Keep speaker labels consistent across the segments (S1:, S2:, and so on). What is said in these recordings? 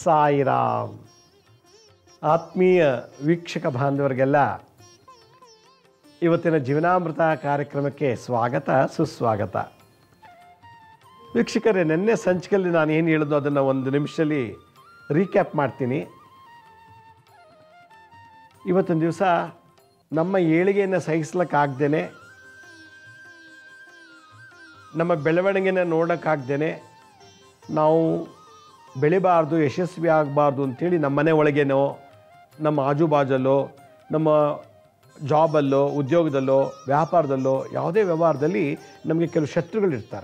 S1: ಸಾಯಿರಾಮ್ ಆತ್ಮೀಯ ವೀಕ್ಷಕ ಬಾಂಧವರಿಗೆಲ್ಲ ಇವತ್ತಿನ ಜೀವನಾಮೃತ ಕಾರ್ಯಕ್ರಮಕ್ಕೆ ಸ್ವಾಗತ ಸುಸ್ವಾಗತ ವೀಕ್ಷಕರೇ ನಿನ್ನೆ ಸಂಚಿಕೆಯಲ್ಲಿ ನಾನು ಏನು ಹೇಳಿದ್ದು ಅದನ್ನು ಒಂದು ನಿಮಿಷದಲ್ಲಿ ರೀಕ್ಯಾಪ್ ಮಾಡ್ತೀನಿ ಇವತ್ತಿನ ದಿವಸ ನಮ್ಮ ಏಳಿಗೆಯನ್ನು ಸಹಿಸ್ಲಿಕ್ಕಾಗ್ದೇನೆ ನಮ್ಮ ಬೆಳವಣಿಗೆನ ನೋಡೋಕ್ಕಾಗ್ದೇನೆ ನಾವು ಬೆಳಿಬಾರ್ದು ಯಶಸ್ವಿ ಆಗಬಾರ್ದು ಅಂಥೇಳಿ ನಮ್ಮ ಮನೆ ಒಳಗೇನೋ ನಮ್ಮ ಆಜುಬಾಜಲ್ಲೋ ನಮ್ಮ ಜಾಬಲ್ಲೋ ಉದ್ಯೋಗದಲ್ಲೋ ವ್ಯಾಪಾರದಲ್ಲೋ ಯಾವುದೇ ವ್ಯವಹಾರದಲ್ಲಿ ನಮಗೆ ಕೆಲವು ಶತ್ರುಗಳಿರ್ತಾರೆ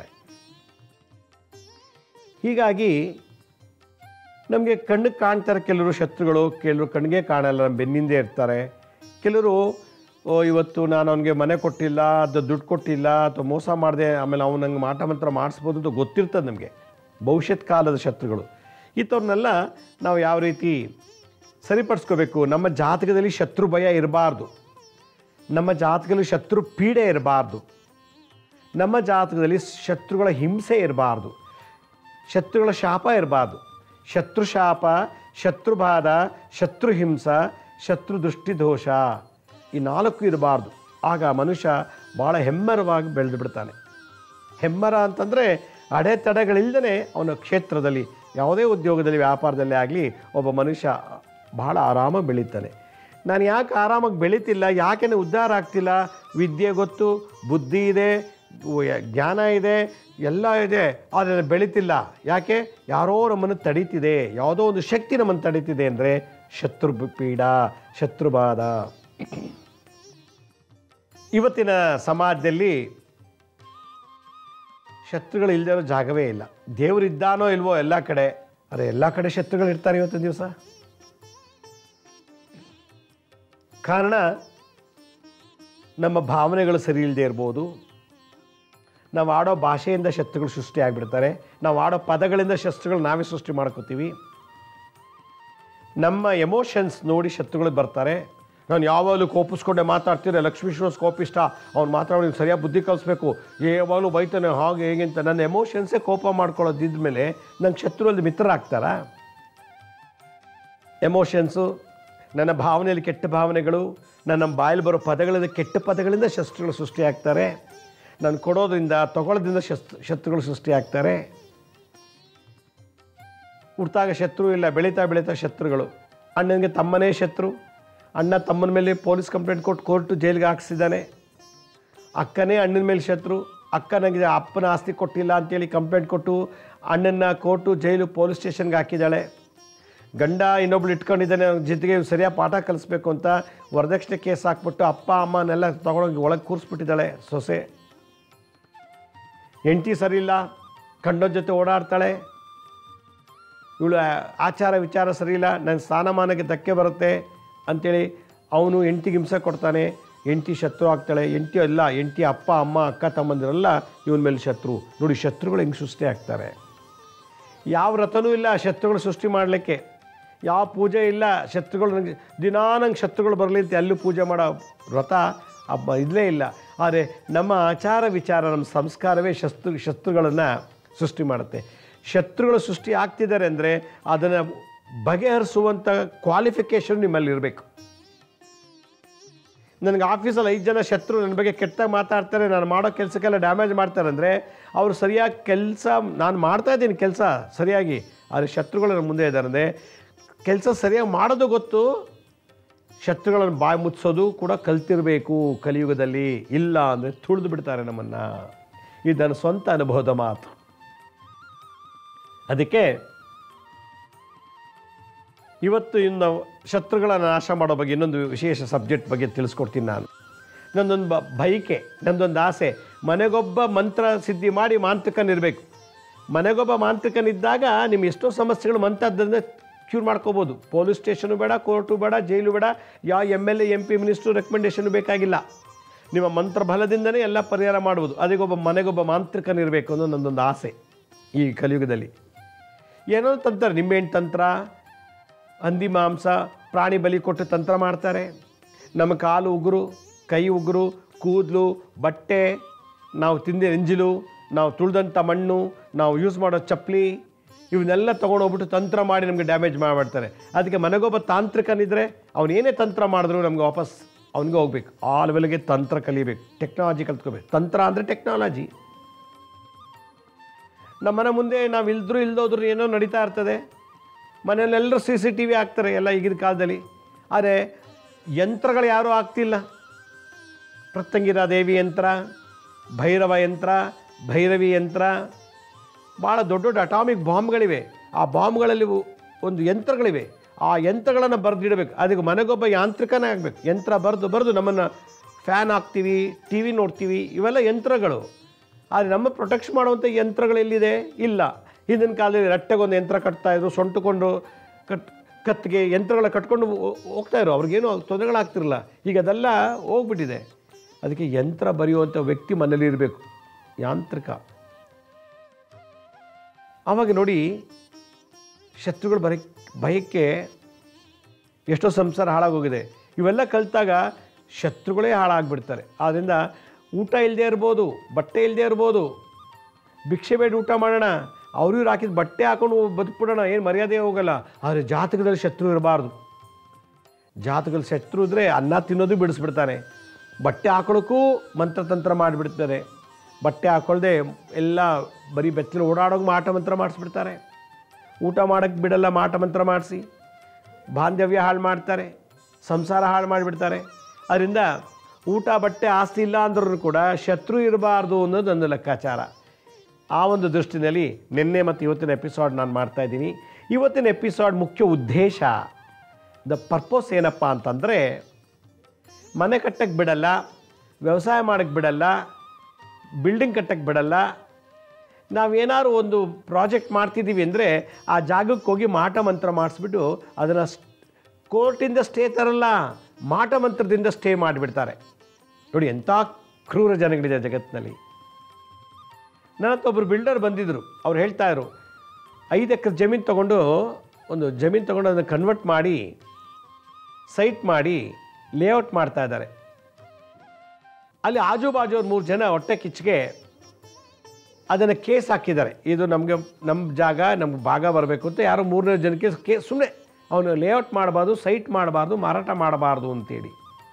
S1: ಹೀಗಾಗಿ ನಮಗೆ ಕಣ್ಣಿಗೆ ಕಾಣ್ತಾರೆ ಕೆಲವರು ಶತ್ರುಗಳು ಕೆಲವರು ಕಣ್ಣಿಗೆ ಕಾಣಲ್ಲ ನಮ್ಮ ಬೆನ್ನಿಂದೆ ಇರ್ತಾರೆ ಕೆಲವರು ಓ ಇವತ್ತು ನಾನು ಅವನಿಗೆ ಮನೆ ಕೊಟ್ಟಿಲ್ಲ ಅದು ದುಡ್ಡು ಕೊಟ್ಟಿಲ್ಲ ಅಥವಾ ಮೋಸ ಮಾಡಿದೆ ಆಮೇಲೆ ಅವ್ನು ನಂಗೆ ಮಾಟ ಮಂತ್ರ ಮಾಡಿಸ್ಬೋದು ಅಂತ ಗೊತ್ತಿರ್ತದೆ ನಮಗೆ ಭವಿಷ್ಯತ್ ಕಾಲದ ಶತ್ರುಗಳು ಇಂಥವ್ರನ್ನೆಲ್ಲ ನಾವು ಯಾವ ರೀತಿ ಸರಿಪಡಿಸ್ಕೋಬೇಕು ನಮ್ಮ ಜಾತಕದಲ್ಲಿ ಶತ್ರು ಭಯ ಇರಬಾರ್ದು ನಮ್ಮ ಜಾತಕದಲ್ಲಿ ಶತ್ರು ಪೀಡೆ ಇರಬಾರ್ದು ನಮ್ಮ ಜಾತಕದಲ್ಲಿ ಶತ್ರುಗಳ ಹಿಂಸೆ ಇರಬಾರ್ದು ಶತ್ರುಗಳ ಶಾಪ ಇರಬಾರ್ದು ಶತ್ರು ಶಾಪ ಶತ್ರುಬಾಧ ಶತ್ರು ಹಿಂಸ ಶತ್ರು ದೃಷ್ಟಿದೋಷ ಈ ನಾಲ್ಕು ಇರಬಾರ್ದು ಆಗ ಮನುಷ್ಯ ಭಾಳ ಹೆಮ್ಮರವಾಗಿ ಬೆಳೆದು ಬಿಡ್ತಾನೆ ಹೆಮ್ಮರ ಅಂತಂದರೆ ಅಡೆತಡೆಗಳಿಲ್ಲದೇ ಅವನ ಕ್ಷೇತ್ರದಲ್ಲಿ ಯಾವುದೇ ಉದ್ಯೋಗದಲ್ಲಿ ವ್ಯಾಪಾರದಲ್ಲಿ ಆಗಲಿ ಒಬ್ಬ ಮನುಷ್ಯ ಬಹಳ ಆರಾಮಾಗಿ ಬೆಳೀತಾನೆ ನಾನು ಯಾಕೆ ಆರಾಮಾಗಿ ಬೆಳೀತಿಲ್ಲ ಯಾಕೆ ಉದ್ಧಾರ ಆಗ್ತಿಲ್ಲ ವಿದ್ಯೆ ಗೊತ್ತು ಬುದ್ಧಿ ಇದೆ ಉ- ಜ್ಞಾನ ಇದೆ ಎಲ್ಲ ಇದೆ ಆದರೆ ಬೆಳೀತಿಲ್ಲ ಯಾಕೆ ಯಾರೋ ನಮ್ಮನ್ನು ತಡೀತಿದೆ ಯಾವುದೋ ಒಂದು ಶಕ್ತಿ ನಮ್ಮನ್ನು ತಡೀತಿದೆ ಅಂದರೆ ಶತ್ರು ಪೀಡ ಶತ್ರುಬಾಧ ಇವತ್ತಿನ ಸಮಾಜದಲ್ಲಿ ಶತ್ರುಗಳು ಇಲ್ಲದೆ ಇರೋ ಜಾಗವೇ ಇಲ್ಲ ದೇವರಿದ್ದಾನೋ ಇಲ್ವೋ ಎಲ್ಲ ಕಡೆ ಅರೆ ಎಲ್ಲ ಕಡೆ ಶತ್ರುಗಳು ಇರ್ತಾರೆ ಇವತ್ತಿನ ದಿವಸ ಕಾರಣ ನಮ್ಮ ಭಾವನೆಗಳು ಸರಿ ಇಲ್ಲದೆ ಇರ್ಬೋದು ನಾವು ಆಡೋ ಭಾಷೆಯಿಂದ ಶತ್ರುಗಳು ಸೃಷ್ಟಿ ಆಗಿಬಿಡ್ತಾರೆ ನಾವು ಆಡೋ ಪದಗಳಿಂದ ಶಸ್ತ್ರಗಳು ನಾವೇ ಸೃಷ್ಟಿ ಮಾಡ್ಕೋತೀವಿ ನಮ್ಮ ಎಮೋಷನ್ಸ್ ನೋಡಿ ಶತ್ರುಗಳು ಬರ್ತಾರೆ ನಾನು ಯಾವಾಗಲೂ ಕೋಪಿಸ್ಕೊಂಡೆ ಮಾತಾಡ್ತೀರ ಲಕ್ಷ್ಮೀಶ್ವರ ಕೋಪಿಷ್ಟ ಅವ್ನು ಮಾತಾಡೋದು ಸರಿಯಾಗಿ ಬುದ್ಧಿ ಕಲಿಸ್ಬೇಕು ಯಾವಾಗಲೂ ಬೈತಾನೆ ಹಾಗೆ ಹೇಗೆ ಅಂತ ನನ್ನ ಎಮೋಷನ್ಸೇ ಕೋಪ ಮಾಡ್ಕೊಳ್ಳೋದಿದ್ದ ಮೇಲೆ ನಂಗೆ ಶತ್ರುವಲ್ಲಿ ಮಿತ್ರರಾಗ್ತಾರಾ ಎಮೋಷನ್ಸು ನನ್ನ ಭಾವನೆಯಲ್ಲಿ ಕೆಟ್ಟ ಭಾವನೆಗಳು ನನ್ನ ಬಾಯಲ್ಲಿ ಬರೋ ಪದಗಳಿಂದ ಕೆಟ್ಟ ಪದಗಳಿಂದ ಶಸ್ತ್ರಗಳು ಸೃಷ್ಟಿಯಾಗ್ತಾರೆ ನಾನು ಕೊಡೋದ್ರಿಂದ ತಗೊಳ್ಳೋದ್ರಿಂದ ಶಸ್ತ್ರ ಶತ್ರುಗಳು ಸೃಷ್ಟಿಯಾಗ್ತಾರೆ ಹುಟ್ಟಾಗ ಶತ್ರು ಇಲ್ಲ ಬೆಳೀತಾ ಬೆಳೀತಾ ಶತ್ರುಗಳು ಅಣ್ಣನಿಗೆ ತಮ್ಮನೇ ಶತ್ರು ಅಣ್ಣ ತಮ್ಮನ ಮೇಲೆ ಪೊಲೀಸ್ ಕಂಪ್ಲೇಂಟ್ ಕೊಟ್ಟು ಕೋರ್ಟು ಜೈಲಿಗೆ ಹಾಕ್ಸಿದ್ದಾನೆ ಅಕ್ಕನೇ ಅಣ್ಣನ ಮೇಲೆ ಶತ್ರು ಅಕ್ಕ ನನಗೆ ಅಪ್ಪನ ಆಸ್ತಿ ಕೊಟ್ಟಿಲ್ಲ ಅಂತೇಳಿ ಕಂಪ್ಲೇಂಟ್ ಕೊಟ್ಟು ಅಣ್ಣನ ಕೋರ್ಟು ಜೈಲು ಪೊಲೀಸ್ ಸ್ಟೇಷನ್ಗೆ ಹಾಕಿದ್ದಾಳೆ ಗಂಡ ಇನ್ನೊಬ್ಳು ಇಟ್ಕೊಂಡಿದ್ದಾನೆ ಅವ್ನ ಜೊತೆಗೆ ಸರಿಯಾಗಿ ಪಾಠ ಕಲಿಸ್ಬೇಕು ಅಂತ ವರದಕ್ಷಿಣೆ ಕೇಸ್ ಹಾಕ್ಬಿಟ್ಟು ಅಪ್ಪ ಅಮ್ಮನೆಲ್ಲ ತೊಗೊಂಡೋಗಿ ಒಳಗೆ ಕೂರಿಸ್ಬಿಟ್ಟಿದ್ದಾಳೆ ಸೊಸೆ ಹೆಂಡತಿ ಸರಿ ಇಲ್ಲ ಕಂಡೋರ ಜೊತೆ ಓಡಾಡ್ತಾಳೆ ಇವಳು ಆಚಾರ ವಿಚಾರ ಸರಿ ಇಲ್ಲ ನನ್ನ ಸ್ಥಾನಮಾನಕ್ಕೆ ಧಕ್ಕೆ ಬರುತ್ತೆ ಅಂಥೇಳಿ ಅವನು ಹೆಂಡ್ತಿಗೆ ಹಿಂಸೆ ಕೊಡ್ತಾನೆ ಹೆಂಡ್ತಿ ಶತ್ರು ಆಗ್ತಾಳೆ ಹೆಂಡ್ತಿ ಅಲ್ಲ ಹೆಂಡ್ತಿ ಅಪ್ಪ ಅಮ್ಮ ಅಕ್ಕ ತಮ್ಮಂದಿರೆಲ್ಲ ಇವನ ಮೇಲೆ ಶತ್ರು ನೋಡಿ ಶತ್ರುಗಳು ಹೆಂಗೆ ಸೃಷ್ಟಿ ಆಗ್ತಾರೆ ಯಾವ ವ್ರತನೂ ಇಲ್ಲ ಶತ್ರುಗಳು ಸೃಷ್ಟಿ ಮಾಡಲಿಕ್ಕೆ ಯಾವ ಪೂಜೆ ಇಲ್ಲ ಶತ್ರುಗಳು ನನಗೆ ದಿನಾ ನಂಗೆ ಶತ್ರುಗಳು ಬರಲಿ ಅಂತ ಎಲ್ಲೂ ಪೂಜೆ ಮಾಡೋ ವ್ರತ ಹಬ್ಬ ಇಲ್ಲೇ ಇಲ್ಲ ಆದರೆ ನಮ್ಮ ಆಚಾರ ವಿಚಾರ ನಮ್ಮ ಸಂಸ್ಕಾರವೇ ಶತ್ರು ಶತ್ರುಗಳನ್ನು ಸೃಷ್ಟಿ ಮಾಡುತ್ತೆ ಶತ್ರುಗಳು ಸೃಷ್ಟಿ ಆಗ್ತಿದ್ದಾರೆ ಅಂದರೆ ಅದನ್ನು ಬಗೆಹರಿಸುವಂಥ ಕ್ವಾಲಿಫಿಕೇಷನ್ ನಿಮ್ಮಲ್ಲಿ ಇರಬೇಕು ನನಗೆ ಆಫೀಸಲ್ಲಿ ಐದು ಜನ ಶತ್ರು ನನ್ನ ಬಗ್ಗೆ ಕೆಟ್ಟಾಗಿ ಮಾತಾಡ್ತಾರೆ ನಾನು ಮಾಡೋ ಕೆಲಸಕ್ಕೆಲ್ಲ ಡ್ಯಾಮೇಜ್ ಮಾಡ್ತಾರೆ ಅಂದರೆ ಅವರು ಸರಿಯಾಗಿ ಕೆಲಸ ನಾನು ಮಾಡ್ತಾ ಇದ್ದೀನಿ ಕೆಲಸ ಸರಿಯಾಗಿ ಆದರೆ ಶತ್ರುಗಳು ನನ್ನ ಮುಂದೆ ಇದ್ದಾರೆ ಅಂದರೆ ಕೆಲಸ ಸರಿಯಾಗಿ ಮಾಡೋದು ಗೊತ್ತು ಶತ್ರುಗಳನ್ನು ಬಾಯಿ ಮುಚ್ಚೋದು ಕೂಡ ಕಲ್ತಿರಬೇಕು ಕಲಿಯುಗದಲ್ಲಿ ಇಲ್ಲ ಅಂದರೆ ತುಳಿದು ಬಿಡ್ತಾರೆ ನಮ್ಮನ್ನು ಇದು ನನ್ನ ಸ್ವಂತ ಅನುಭವದ ಮಾತು ಅದಕ್ಕೆ ಇವತ್ತು ಇನ್ನು ಶತ್ರುಗಳ ನಾಶ ಮಾಡೋ ಬಗ್ಗೆ ಇನ್ನೊಂದು ವಿಶೇಷ ಸಬ್ಜೆಕ್ಟ್ ಬಗ್ಗೆ ತಿಳಿಸ್ಕೊಡ್ತೀನಿ ನಾನು ನನ್ನೊಂದು ಬ ಬೈಕೆ ನನ್ನದೊಂದು ಆಸೆ ಮನೆಗೊಬ್ಬ ಮಂತ್ರ ಸಿದ್ಧಿ ಮಾಡಿ ಮಾಂತ್ರಿಕನಿರಬೇಕು ಮನೆಗೊಬ್ಬ ಮಾಂತ್ರಿಕನಿದ್ದಾಗ ನಿಮ್ಮ ಎಷ್ಟೋ ಸಮಸ್ಯೆಗಳು ಮಂತ್ರದಿಂದ ಕ್ಯೂರ್ ಮಾಡ್ಕೋಬೋದು ಪೊಲೀಸ್ ಸ್ಟೇಷನು ಬೇಡ ಕೋರ್ಟು ಬೇಡ ಜೈಲು ಬೇಡ ಯಾವ M L A M P minister recommendation ಬೇಕಾಗಿಲ್ಲ ನಿಮ್ಮ ಮಂತ್ರ ಬಲದಿಂದನೇ ಎಲ್ಲ ಪರಿಹಾರ ಮಾಡ್ಬೋದು ಅದಕ್ಕೊಬ್ಬ ಮನೆಗೊಬ್ಬ ಮಾಂತ್ರಿಕನಿರಬೇಕು ಅನ್ನೋ ನನ್ನೊಂದು ಆಸೆ ಈ ಕಲಿಯುಗದಲ್ಲಿ ಏನೋ ತಂತ್ರ ನಿಂಬೆಹಣ್ಣು ತಂತ್ರ ಹಂದಿ ಮಾಂಸ ಪ್ರಾಣಿ ಬಲಿ ಕೊಟ್ಟು ತಂತ್ರ ಮಾಡ್ತಾರೆ ನಮ್ಮ ಕಾಲು ಉಗುರು ಕೈ ಉಗುರು ಕೂದಲು ಬಟ್ಟೆ ನಾವು ತಿಂದ ಎಂಜಿಲು ನಾವು ತುಳಿದಂಥ ಮಣ್ಣು ನಾವು ಯೂಸ್ ಮಾಡೋ ಚಪ್ಪಲಿ ಇವನ್ನೆಲ್ಲ ತೊಗೊಂಡೋಗ್ಬಿಟ್ಟು ತಂತ್ರ ಮಾಡಿ ನಮಗೆ ಡ್ಯಾಮೇಜ್ ಮಾಡಿಬಿಡ್ತಾರೆ ಅದಕ್ಕೆ ಮನೆಗೊಬ್ಬ ತಾಂತ್ರಿಕನಿದ್ರೆ ಅವನು ಏನೇ ತಂತ್ರ ಮಾಡಿದ್ರು ನಮ್ಗೆ ವಾಪಸ್ ಅವನಿಗೆ ಹೋಗ್ಬೇಕು ಆ ಲೆವೆಲ್ಗೆ ತಂತ್ರ ಕಲಿಬೇಕು ಟೆಕ್ನಾಲಜಿ ಕಲ್ತ್ಕೋಬೇಕು ತಂತ್ರ ಅಂದರೆ ಟೆಕ್ನಾಲಜಿ ನಮ್ಮ ಮನೆ ಮುಂದೆ ನಾವು ಇಲ್ದ್ರು ಇಲ್ದೋದ್ರು ಏನೋ ನಡೀತಾ ಇರ್ತದೆ ಮನೆಯಲ್ಲೆಲ್ಲರೂ ಸಿ ಸಿ ಟಿ ವಿ ಹಾಕ್ತಾರೆ ಎಲ್ಲ ಈಗಿನ ಕಾಲದಲ್ಲಿ ಆದರೆ ಯಂತ್ರಗಳು ಯಾರೂ ಆಗ್ತಿಲ್ಲ ಪ್ರತ್ಯಂಗಿರ ದೇವಿ ಯಂತ್ರ ಭೈರವ ಯಂತ್ರ ಭೈರವಿ ಯಂತ್ರ ಭಾಳ ದೊಡ್ಡ ದೊಡ್ಡ ಅಟಾಮಿಕ್ ಬಾಂಬ್ಗಳಿವೆ ಆ ಬಾಂಬ್ಗಳಲ್ಲಿ ಉ- ಒಂದು ಯಂತ್ರಗಳಿವೆ ಆ ಯಂತ್ರಗಳನ್ನು ಬರೆದಿಡಬೇಕು ಅದಕ್ಕೆ ಮನೆಗೊಬ್ಬ ಯಾಂತ್ರಿಕನೇ ಆಗಬೇಕು ಯಂತ್ರ ಬರೆದು ಬರೆದು ನಮ್ಮನ್ನು ಫ್ಯಾನ್ ಹಾಕ್ತೀವಿ ಟಿ ವಿ ನೋಡ್ತೀವಿ ಇವೆಲ್ಲ ಯಂತ್ರಗಳು ಆದರೆ ನಮ್ಮ ಪ್ರೊಟೆಕ್ಷನ್ ಮಾಡುವಂಥ ಯಂತ್ರಗಳು ಎಲ್ಲಿದೆ ಇಲ್ಲ ಹಿಂದಿನ ಕಾಲದಲ್ಲಿ ರಟ್ಟೆಗೊಂದು ಯಂತ್ರ ಕಟ್ತಾಯಿದ್ರು ಸೊಂಟುಕೊಂಡು ಕಟ್ ಕತ್ತಿಗೆ ಯಂತ್ರಗಳ ಕಟ್ಕೊಂಡು ಹೋ- ಹೋಗ್ತಾಯಿದ್ರು ಅವ್ರಿಗೇನು ತೊಂದರೆಗಳಾಗ್ತಿರಲಿಲ್ಲ ಈಗ ಅದೆಲ್ಲ ಹೋಗ್ಬಿಟ್ಟಿದೆ ಅದಕ್ಕೆ ಯಂತ್ರ ಬರೆಯುವಂಥ ವ್ಯಕ್ತಿ ಮನೇಲಿ ಇರಬೇಕು ಯಾಂತ್ರಿಕ ಆವಾಗ ನೋಡಿ ಶತ್ರುಗಳು ಬರ ಭಯಕ್ಕೆ ಎಷ್ಟೋ ಸಂಸಾರ ಹಾಳಾಗೋಗಿದೆ ಇವೆಲ್ಲ ಕಲಿತಾಗ ಶತ್ರುಗಳೇ ಹಾಳಾಗ್ಬಿಡ್ತಾರೆ ಆದ್ದರಿಂದ ಊಟ ಇಲ್ಲದೆ ಇರ್ಬೋದು ಬಟ್ಟೆ ಇಲ್ಲದೆ ಇರ್ಬೋದು ಭಿಕ್ಷೆ ಬೇಡ ಊಟ ಮಾಡೋಣ ಅವ್ರು ಇವ್ರು ಹಾಕಿದ ಬಟ್ಟೆ ಹಾಕೊಂಡು ಬದುಕ್ಬಿಡೋಣ ಏನು ಮರ್ಯಾದೆ ಹೋಗಲ್ಲ ಆದರೆ ಜಾತಕದಲ್ಲಿ ಶತ್ರು ಇರಬಾರ್ದು ಜಾತಕದಲ್ಲಿ ಶತ್ರು ಇದ್ದರೆ ಅನ್ನ ತಿನ್ನೋದು ಬಿಡಿಸ್ಬಿಡ್ತಾನೆ ಬಟ್ಟೆ ಹಾಕೊಳ್ಳೋಕ್ಕೂ ಮಂತ್ರತಂತ್ರ ಮಾಡಿಬಿಡ್ತಾರೆ ಬಟ್ಟೆ ಹಾಕೊಳ್ದೆ ಎಲ್ಲ ಬರೀ ಬೆತ್ತಲು ಓಡಾಡೋಕೆ ಮಾಟ ಮಂತ್ರ ಮಾಡಿಸ್ಬಿಡ್ತಾರೆ ಊಟ ಮಾಡೋಕ್ಕೆ ಬಿಡಲ್ಲ ಮಾಟ ಮಂತ್ರ ಮಾಡಿಸಿ ಬಾಂಧವ್ಯ ಹಾಳು ಮಾಡ್ತಾರೆ ಸಂಸಾರ ಹಾಳು ಮಾಡಿಬಿಡ್ತಾರೆ ಅದರಿಂದ ಊಟ ಬಟ್ಟೆ ಆಸ್ತಿ ಇಲ್ಲ ಅಂದ್ರೂ ಕೂಡ ಶತ್ರು ಇರಬಾರ್ದು ಅನ್ನೋದು ಒಂದು ಲೆಕ್ಕಾಚಾರ ಆ ಒಂದು ದೃಷ್ಟಿನಲ್ಲಿ ನಿನ್ನೆ ಮತ್ತು ಇವತ್ತಿನ ಎಪಿಸೋಡ್ ನಾನು ಮಾಡ್ತಾ ಇದ್ದೀನಿ ಇವತ್ತಿನ ಎಪಿಸೋಡ್ ಮುಖ್ಯ ಉದ್ದೇಶ ದ ಪರ್ಪೋಸ್ ಏನಪ್ಪ ಅಂತಂದರೆ ಮನೆ ಕಟ್ಟಕ್ಕೆ ಬಿಡಲ್ಲ ವ್ಯವಸಾಯ ಮಾಡಕ್ಕೆ ಬಿಡಲ್ಲ ಬಿಲ್ಡಿಂಗ್ ಕಟ್ಟಕ್ಕೆ ಬಿಡಲ್ಲ ನಾವೇನಾದ್ರು ಒಂದು ಪ್ರಾಜೆಕ್ಟ್ ಮಾಡ್ತಿದ್ದೀವಿ ಅಂದರೆ ಆ ಜಾಗಕ್ಕೆ ಹೋಗಿ ಮಾಟ ಮಂತ್ರ ಮಾಡಿಸ್ಬಿಟ್ಟು ಅದನ್ನು ಕೋರ್ಟಿಂದ ಸ್ಟೇ ತರಲ್ಲ ಮಾಟ ಮಂತ್ರದಿಂದ ಸ್ಟೇ ಮಾಡಿಬಿಡ್ತಾರೆ ನೋಡಿ ಎಂಥ ಕ್ರೂರ ಜನಗಳಿದೆ ಜಗತ್ತಿನಲ್ಲಿ ನನ್ನ ಹತ್ರ ಒಬ್ಬರು ಬಿಲ್ಡರ್ ಬಂದಿದ್ದರು ಅವ್ರು ಹೇಳ್ತಾ ಇದ್ರು ಐದು ಎಕರೆ ಜಮೀನು ತೊಗೊಂಡು ಒಂದು ಜಮೀನು ತೊಗೊಂಡು ಅದನ್ನು ಕನ್ವರ್ಟ್ ಮಾಡಿ ಸೈಟ್ ಮಾಡಿ ಲೇಔಟ್ ಮಾಡ್ತಾ ಇದ್ದಾರೆ ಅಲ್ಲಿ ಆಜು ಬಾಜು ಒಂದು ಮೂರು ಜನ ಹೊಟ್ಟೆ ಕಿಚ್ಚಿಗೆ ಅದನ್ನು ಕೇಸ್ ಹಾಕಿದ್ದಾರೆ ಇದು ನಮಗೆ ನಮ್ಮ ಜಾಗ ನಮ್ಗೆ ಭಾಗ ಬರಬೇಕು ಅಂತ ಯಾರೋ ಮೂರನೇ ಜನಕ್ಕೆ ಕೇ ಸುಮ್ಮನೆ ಅವನು ಲೇಔಟ್ ಮಾಡಬಾರ್ದು ಸೈಟ್ ಮಾಡಬಾರ್ದು ಮಾರಾಟ ಮಾಡಬಾರ್ದು ಅಂತೇಳಿ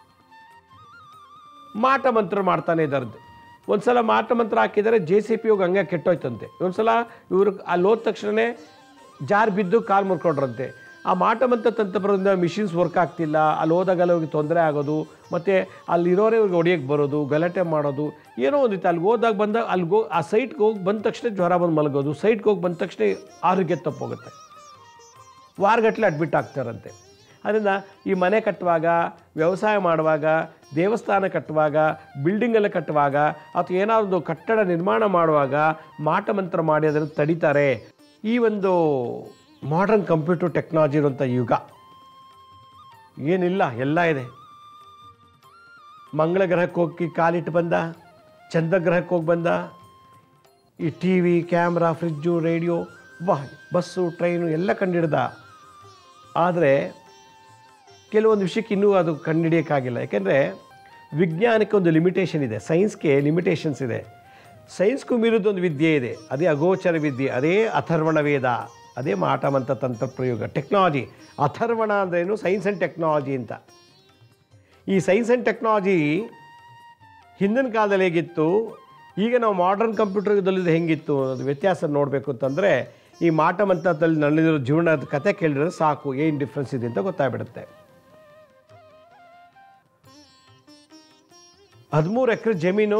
S1: ಮಾಟ ಮಂತ್ರ ಮಾಡ್ತಾನೆ ಇದ್ದಾರದ್ದು ಒಂದು ಸಲ ಮಾಟ ಮಂತ್ರ ಹಾಕಿದರೆ ಜೆ ಸಿ ಪಿ ಹೋಗಿ ಹಂಗೆ ಕೆಟ್ಟೋಯ್ತಂತೆ ಒಂದು ಸಲ ಇವರು ಅಲ್ಲಿ ಹೋದ ತಕ್ಷಣವೇ ಜಾರ್ ಬಿದ್ದು ಕಾಲು ಮುರ್ಕೊಂಡ್ರಂತೆ ಆ ಮಾಟ ಮಂತ್ರ ತಂತ್ರದಿಂದ ಮಿಷಿನ್ಸ್ ವರ್ಕ್ ಆಗ್ತಿಲ್ಲ ಅಲ್ಲಿ ಹೋದಾಗೆಲ್ಲ ಅವ್ರಿಗೆ ತೊಂದರೆ ಆಗೋದು ಮತ್ತು ಅಲ್ಲಿರೋರೇ ಇವ್ರಿಗೆ ಹೊಡಿಯೋಕ್ಕೆ ಬರೋದು ಗಲಾಟೆ ಮಾಡೋದು ಏನೋ ಒಂದಿತ್ತು ಅಲ್ಲಿಗೆ ಹೋದಾಗ ಬಂದಾಗ ಅಲ್ಲಿಗೆ ಹೋಗಿ ಆ ಸೈಟ್ಗೆ ಹೋಗಿ ಬಂದ ತಕ್ಷಣ ಜ್ವರ ಬಂದು ಮಲಗೋದು ಸೈಟ್ಗೆ ಹೋಗಿ ಬಂದ ತಕ್ಷಣ ಆರೋಗ್ಯ ತಪ್ಪೋಗುತ್ತೆ ವಾರಗಟ್ಟಲೆ ಅಡ್ಮಿಟ್ ಆಗ್ತಾರಂತೆ ಅದರಿಂದ ಈ ಮನೆ ಕಟ್ಟುವಾಗ ವ್ಯವಸಾಯ ಮಾಡುವಾಗ ದೇವಸ್ಥಾನ ಕಟ್ಟುವಾಗ ಬಿಲ್ಡಿಂಗ್ ಎಲ್ಲ ಕಟ್ಟುವಾಗ ಅಥವಾ ಏನಾದರೂ ಒಂದು ಕಟ್ಟಡ ನಿರ್ಮಾಣ ಮಾಡುವಾಗ ಮಾಟ ಮಂತ್ರ ಮಾಡಿ ಅದನ್ನು ತಡಿತಾರೆ ಈ ಒಂದು ಮಾಡರ್ನ್ ಕಂಪ್ಯೂಟರ್ ಟೆಕ್ನಾಲಜಿ ಇರುವಂಥ ಯುಗ ಏನಿಲ್ಲ ಎಲ್ಲ ಇದೆ ಮಂಗಳ ಗ್ರಹಕ್ಕೆ ಹೋಗಿ ಕಾಲಿಟ್ಟು ಬಂದ ಚಂದ್ರಗ್ರಹಕ್ಕೆ ಹೋಗಿ ಬಂದ ಈ T V camera fridge radio ಬಾ ಬಸ್ಸು ಟ್ರೈನು ಎಲ್ಲ ಕಂಡಿಡ್ದ ಆದರೆ ಕೆಲವೊಂದು ವಿಷಯಕ್ಕೆ ಇನ್ನೂ ಅದು ಕಂಡುಹಿಡಿಯೋಕ್ಕಾಗಿಲ್ಲ ಯಾಕೆಂದರೆ ವಿಜ್ಞಾನಕ್ಕೆ ಒಂದು ಲಿಮಿಟೇಷನ್ ಇದೆ ಸೈನ್ಸ್ಗೆ ಲಿಮಿಟೇಷನ್ಸ್ ಇದೆ ಸೈನ್ಸ್ಗೂ ಮೀರಿದೊಂದು ವಿದ್ಯೆ ಇದೆ ಅದೇ ಅಗೋಚರ ವಿದ್ಯೆ ಅದೇ ಅಥರ್ವಣ ವೇದ ಅದೇ ಮಾಟಮಂತ ತಂತ್ರ ಪ್ರಯೋಗ ಟೆಕ್ನಾಲಜಿ ಅಥರ್ವಣ ಅಂದ್ರೇನು ಸೈನ್ಸ್ ಆ್ಯಂಡ್ ಟೆಕ್ನಾಲಜಿ ಅಂತ ಈ ಸೈನ್ಸ್ ಆ್ಯಂಡ್ ಟೆಕ್ನಾಲಜಿ ಹಿಂದಿನ ಕಾಲದಲ್ಲಿ ಹೇಗಿತ್ತು ಈಗ ನಾವು ಮಾಡರ್ನ್ ಕಂಪ್ಯೂಟರ್ದಲ್ಲಿ ಹೆಂಗಿತ್ತು ಅದು ವ್ಯತ್ಯಾಸ ನೋಡಬೇಕು ಅಂತಂದರೆ ಈ ಮಾಟ ಮಂತ್ರದಲ್ಲಿ ನಡೆದಿರೋ ಜೀವನದ ಕತೆ ಕೇಳಿದ್ರೆ ಸಾಕು ಏನು ಡಿಫ್ರೆನ್ಸ್ ಇದೆ ಅಂತ ಗೊತ್ತಾಗ್ಬಿಡುತ್ತೆ ಹದಿಮೂರು ಎಕರೆ ಜಮೀನು